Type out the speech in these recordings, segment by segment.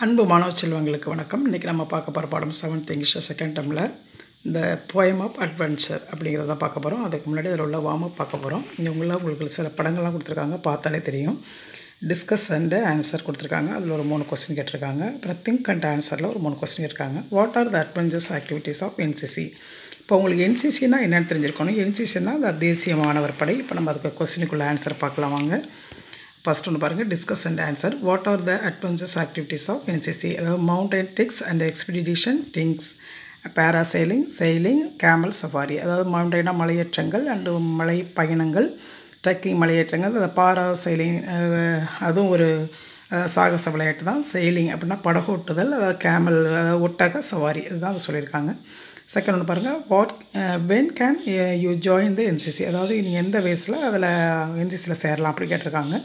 அன்பு மாணவ செல்வங்களுக்கு வணக்கம் இன்றைக்கி நம்ம பார்க்க போகிற பாடம் செவன்த் இங்கிலீஷ் செகண்ட் டேர்மில் இந்த போயம் ஆஃப் அட்வென்ச்சர் அப்படிங்கிறத பார்க்க போகிறோம் அதுக்கு முன்னாடி அதில் உள்ள வார்ம் அப் பார்க்க போகிறோம் இங்கே உள்ள உங்களுக்கு சில படங்கள்லாம் கொடுத்துருக்காங்க பார்த்தாலே தெரியும் டிஸ்கஸ் அண்டு ஆன்சர் கொடுத்துருக்காங்க அதில் ஒரு மூணு கொஸ்டின் கேட்டிருக்காங்க அப்புறம் திங்க் அண்ட் ஆன்சரில் ஒரு மூணு கொஸ்டின் இருக்காங்க what are the adventures activities of NCC இப்போ உங்களுக்கு என்சிசினா என்னென்னு தெரிஞ்சிருக்கணும் என்சிசினா இந்த தேசிய மாணவர் படை இப்போ நம்ம அதுக்கு கொஸ்டினுக்குள்ள ஆன்சர் பார்க்கலாம் வாங்க ஃபஸ்ட் ஒன்று பாருங்கள் discuss and answer what are the adventures activities of NCC அதாவது mountain treks and expedition things parasailing sailing camel safari அதாவது மவுண்டனா மலையேற்றங்கள் அண்டு மலை பயணங்கள் ட்ரெக்கிங் மலையேற்றங்கள் அது பாரா சைலிங் அதுவும் ஒரு அஹ், சாகச விளையாட்டு தான் செயிலிங் அப்படின்னா படகோட்டுதல் அதாவது கேமல் அதாவது ஒட்டக சவாரி இதுதான் அது சொல்லியிருக்காங்க செகண்ட் ஒன்று பாருங்கள் what when can you join the NCC அதாவது நீங்கள் எந்த வயசில் அதில் என்சிசியில் சேரலாம் அப்படி கேட்டிருக்காங்க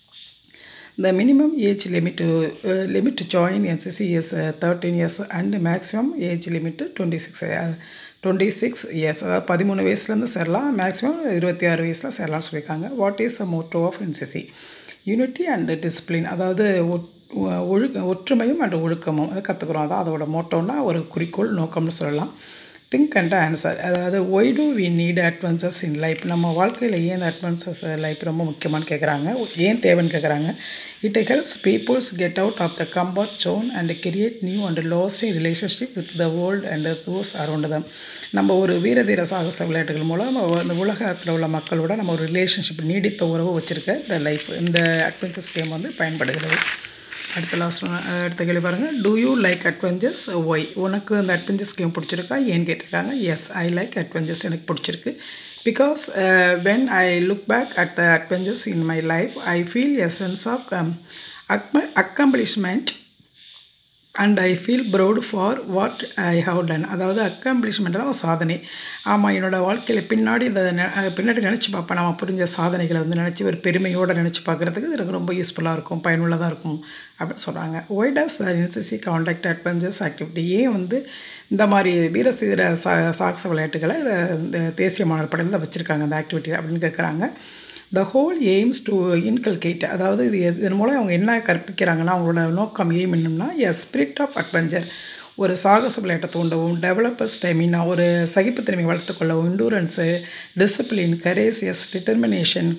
The minimum age limit to uh, limit to join NCC is uh, 13 years and maximum age limit to 26 uh, 26 years அதாவது பதிமூணு வயசுலேருந்து சேரலாம் மேக்ஸிமம் இருபத்தி ஆறு வயசில் சேரலாம்னு சொல்லியிருக்காங்க what is the motto of NCC unity and discipline அதாவது ஒ- ஒ- ஒழுக்க ஒற்றுமையும் அண்ட் ஒழுக்கமும் அதை கற்றுக்குறோம் அதான் அதோட மோட்டோன்னா ஒரு குறிக்கோள் நோக்கம்னு சொல்லலாம் திங்க் அண்ட் ஆன்சர் அதாவது why do we need advances in life நம்ம வாழ்க்கையில் ஏன் அட்வான்சஸ் லைஃப் ரொம்ப முக்கியமானு கேட்குறாங்க ஏன் தேவைன்னு கேட்குறாங்க it helps peoples get out of the comfort zone and create new and lasting relationship with the world and those around them நம்ம ஒரு வீரதீர சாகச விளையாட்டுகள் மூலம் நம்ம இந்த உலகத்தில் உள்ள மக்களோட நம்ம ஒரு ரிலேஷன்ஷிப் நீடித்த உறவு வச்சுருக்க இந்த லைஃப் இந்த அட்வென்ச்சர்ஸ் கேம் வந்து பயன்படுகிறது அடுத்த லாஸ்ட் அடுத்த கேள்வி பாருங்கள் do you like adventures why உனக்கு அந்த அட்வென்ச்சர்ஸ் கேம் பிடிச்சிருக்கா ஏன்னு கேட்டிருக்காங்க எஸ் ஐ லைக் அட்வென்ச்சர்ஸ் எனக்கு பிடிச்சிருக்கு because when I look back at the adventures in my life I feel a sense of accomplishment and I feel proud for what I have done அதாவது accomplishment தான் ஒரு சாதனை ஆமாம் என்னோடய வாழ்க்கையில் பின்னாடி இதை நெ- அஹ் பின்னாடி நினச்சி பார்ப்பேன் நம்ம புரிஞ்ச சாதனைகளை வந்து நினச்சி ஒரு பெருமையோடு நினச்சி பார்க்குறதுக்கு எனக்கு ரொம்ப யூஸ்ஃபுல்லாக இருக்கும் பயனுள்ளதாக இருக்கும் அப்படின்னு சொல்கிறாங்க why does the NCC contact adventures activity ஏன் வந்து இந்த மாதிரி வீரசீர சா சாகச விளையாட்டுகளை இத இந்த தேசிய மாணவர் படையில் வச்சுருக்காங்க அந்த ஆக்டிவிட்டி அப்படின்னு கேட்குறாங்க the whole aims to inculcate அதாவது இது எது- இதன் மூலம் அவங்க என்ன கற்பிக்கிறாங்கன்னா அவங்களோட நோக்கம் எய்ம் என்னன்னா எ ஸ்பிரிட் ஆஃப் அட்வென்ச்சர் ஒரு சாகச விளையாட்டை தூண்டவும் டெவலப்பர் ஸ்டெமினா ஒரு சகிப்புத்தன்மை வளர்த்துக்கொள்ளவும் endurance discipline courageous determination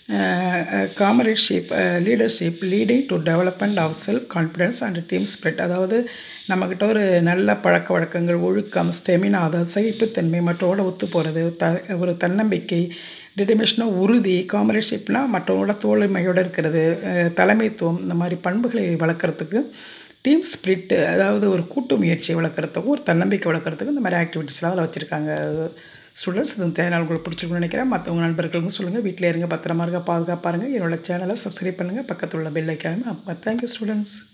comradeship leadership leading to development of self confidence and team spirit அதாவது நம்மக்கிட்ட ஒரு நல்ல பழக்க வழக்கங்கள் ஒழுக்கம் ஸ்டெமினா அதாவது சகிப்புத்தன்மை மற்றவோட ஒத்து போகிறது த ஒரு தன்னம்பிக்கை டிட்டர்மினேஷனாக உறுதி காமரேட்ஷிப்னால் மற்றவங்களோட தோழமையோடு இருக்கிறது அஹ், தலைமைத்துவம் இந்த மாதிரி பண்புகளை வளர்க்குறதுக்கு டீம் ஸ்பிரிட் அதாவது ஒரு கூட்டு முயற்சியை வளர்க்குறதுக்கும் ஒரு தன்னம்பிக்கை வளர்க்குறதுக்கும் இந்த மாதிரி ஆக்டிவிட்டீஸ்லாம் அதில் வச்சுருக்காங்க ஸ்டூடெண்ட்ஸ் இது தேவையான உங்களுக்கு பிடிச்சிருக்குன்னு நினைக்கிறேன் மற்றவங்க நண்பர்களுக்கும் சொல்லுங்கள் வீட்டில் இருங்க பத்திரமா இருங்க பாதுகாப்பாக இருங்க என்னோட சேனலை சப்ஸ்கிரைப் பண்ணுங்கள் பக்கத்தில் உள்ள பெல் ஐக்கான தேங்க்யூ ஸ்டூடெண்ட்ஸ்